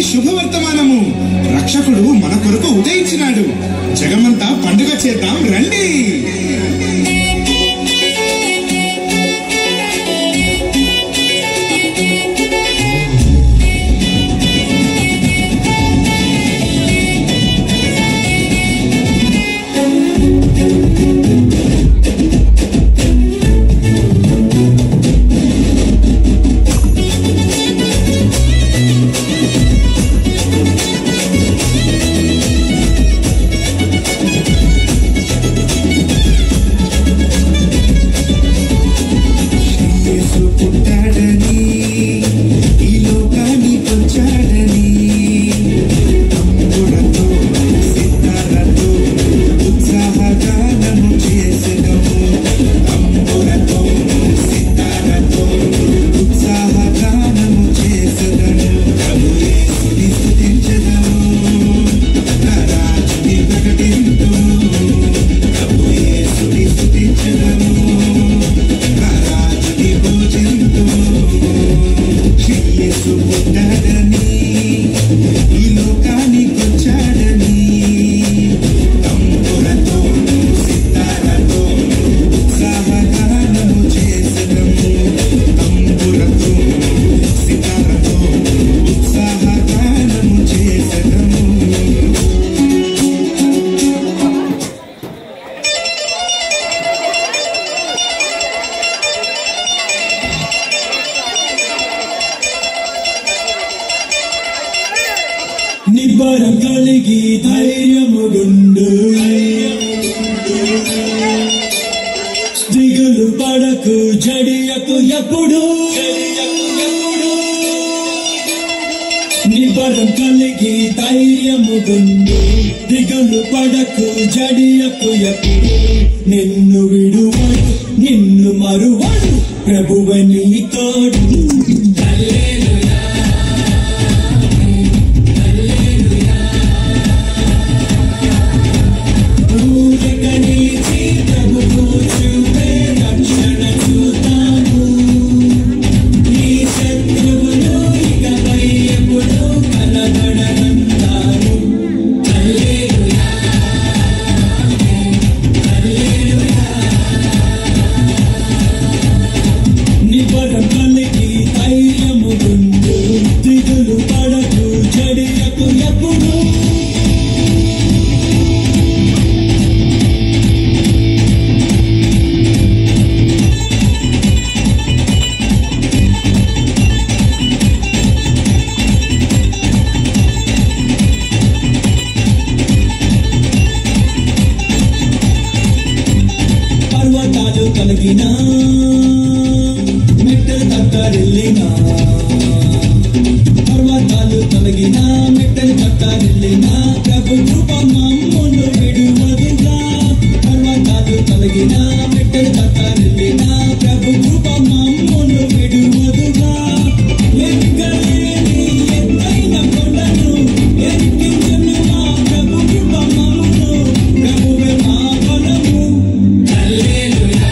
శుభవర్తమానము రక్షకుడు మన కొరకు ఉదయించినాడు జగమంతా పండుగ చేద్దాం రండి యేసు పుట్టాడని ఈ లోకానికి వచ్చాడని తమ్ముడతో సితారతో ఉత్సాహగానము చేసెదము తమ్ముడతో సితారతో ఉత్సాహగానము చేసెదము ప్రభు యేసుని స్తుతించెదము రాజుని ప్రకటింతుము ప్రభు యేసుని స్తుతించెదము రాజుని పూజింతుము యేసు పుట్టాడని ఈ లోకానికి వచ్చాడని తంబురతో సితారతో ఉత్సాహగానము చేసెదము తంబురతో సితారతో ఉత్సాహగానము చేసెదము నిబ్బరం కలిగి ధైర్యముగుండు దిగులు పడకు జడియకు ఎప్పుడు నిబ్బరం కలిగి ధైర్యముగుండు దిగులు పడకు జడియకు ఎప్పుడు నిన్ను విడువడు నిన్ను మరువడు ప్రభువ నీ తోడు ఊరకనీచి ప్రభువు చూపే రక్షణ చూతాను నీ శత్రువులు ఇకపై ఎప్పుడు కలబడనంటాను హల్లెలూయా హల్లెలూయా నిబరం కలిగి ధైర్యము గుండు దిగులు పడకు జడియకు ఎప్పుడు పర్వతాలు కలిగిన మెట్టలు కట్టారెళ్ళిన పర్వతాలు కలిగిన మెట్టలు కట్టారెళ్ళిన ప్రభు కృప మమ్మును విడువదుగా పర్వతాలు కలిగిన మెట్టలు కట్టారెళ్ళిన ప్రభు కృప మమ్మును విడువదుగా ఎక్కలేని ఎత్తైన కొండను ఎక్కించును మా ప్రభు కృప మమ్మును ప్రభువే మా బలము హల్లెలూయా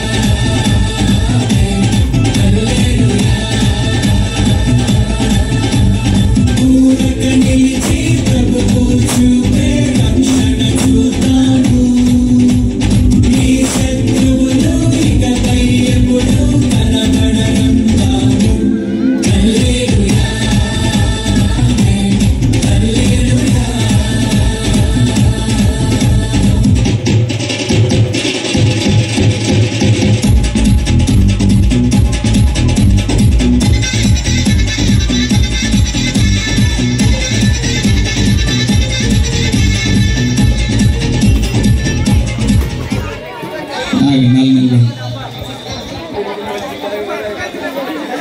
ఊరక నిలిచి ప్రభువు చూపే రక్షణ చూతాను నీ శత్రువులు ఇకపై ఎప్పుడు కనబడనంటాను హల్లెలూయా హల్లెలూయా ఆగండి, నల్ల నిలబడండి.